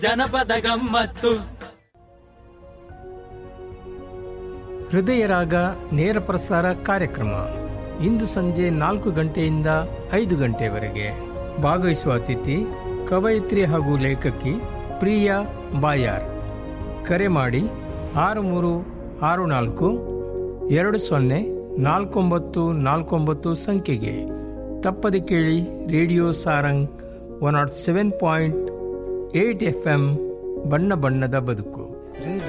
ಜನಪದ ಗಮ್ಮತ್ತು ಹೃದಯ ರಾಗ ನೇರ ಪ್ರಸಾರ ಕಾರ್ಯಕ್ರಮ ಇಂದು ಸಂಜೆ ನಾಲ್ಕು ಗಂಟೆಯಿಂದ ಐದು ಗಂಟೆವರೆಗೆ ಭಾಗವಹಿಸುವ ಅತಿಥಿ ಕವಯಿತ್ರಿ ಹಾಗೂ ಲೇಖಕಿ ಪ್ರಿಯಾ ಬಾಯಾರ್ ಕರೆ ಮಾಡಿ ಆರು ಮೂರು ಆರು ನಾಲ್ಕು ಎರಡು ಸೊನ್ನೆ ನಾಲ್ಕೊಂಬತ್ತು ನಾಲ್ಕೊಂಬತ್ತು ಸಂಖ್ಯೆಗೆ ತಪ್ಪದೆ ಕೇಳಿ radio Sarang one naught seven point eight F M ಬಣ್ಣ ಬಣ್ಣದ ಬದುಕು